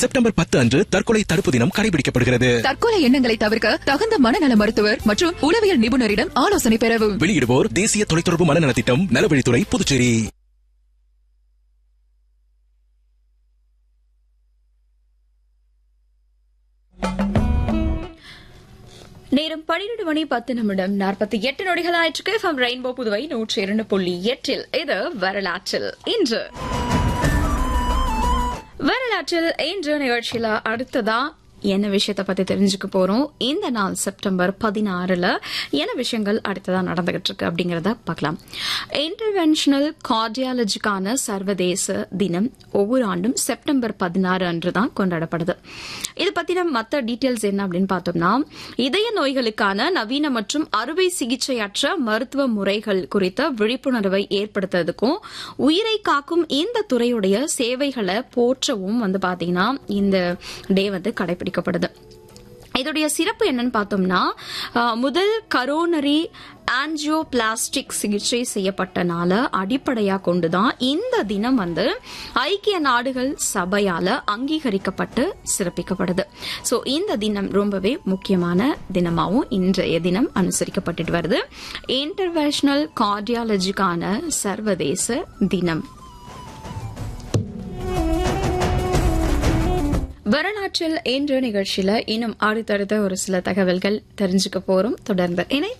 September பத்து அன்று தற்கொலை தடுப்பு தினம் கடைபிடிக்கப்படுகிறது தற்கொலை எண்ணங்களை தவிர்க்க தகுந்த மனநல மருத்துவர் மற்றும் உளவியல் நிபுணரிடம் ஆலோசனை பெறவும் வெளியிடுவோர் தேசிய தொலைத்தொடர்பு மனநல திட்டம் நலவழித்துறை புதுச்சேரி நேரம் பன்னிரண்டு மணி பத்து நிமிடம் நாற்பத்தி எட்டு நொடிகள் ஆயிற்றுக்கு ஃப்ரம் ரெயின்போ புதுவை நூற்றி இரண்டு புள்ளி எட்டில் இது வரலாற்றில் இன்று வரலாற்றில் இன்று நிகழ்ச்சியில அடுத்ததா என்ன விஷயத்தை பத்தி தெரிஞ்சுக்க போறோம் இந்த நாள் செப்டம்பர் பதினாறுல என்ன விஷயங்கள் அடுத்ததா நடந்துகிட்டு இருக்கு அப்படிங்கறத பார்க்கலாம் இன்டர்வென்ஷனல் கார்டியாலஜிக்கான சர்வதேச தினம் ஒவ்வொரு ஆண்டும் செப்டம்பர் பதினாறு அன்று தான் கொண்டாடப்படுது இது பத்தின மற்ற டீட்டெயில்ஸ் என்ன அப்படின்னு பார்த்தோம்னா இதய நோய்களுக்கான நவீன மற்றும் அறுவை சிகிச்சையற்ற மருத்துவ முறைகள் குறித்த விழிப்புணர்வை ஏற்படுத்துறதுக்கும் உயிரை காக்கும் இந்த துறையுடைய சேவைகளை போற்றவும் வந்து பாத்தீங்கன்னா இந்த டே வந்து கடைபிடிக்கப்படுது இதோடைய சிறப்பு என்னன்னு பார்த்தோம்னா அஹ், முதல் கரோனரி ஆன்ஜியோபிளாஸ்டிக் சிகிச்சை செய்யப்பட்ட நாள அடிப்படையா கொண்டுதான் இந்த தினம் வந்து ஐக்கிய நாடுகள் சபையால அங்கீகரிக்கப்பட்டு சிறப்பிக்கப்படுது சோ இந்த தினம் ரொம்பவே முக்கியமான தினமாவும் இன்றைய தினம் அனுசரிக்கப்பட்டுட்டு வருது இன்டர்நேஷனல் கார்டியாலஜிக்கான சர்வதேச தினம் வரலாற்றில் இன்று நிகழ்ச்சியில இன்னும் அடுத்தடுத்த ஒரு சில தகவல்கள் தெரிஞ்சுக்க போறோம் தொடர்ந்து இணை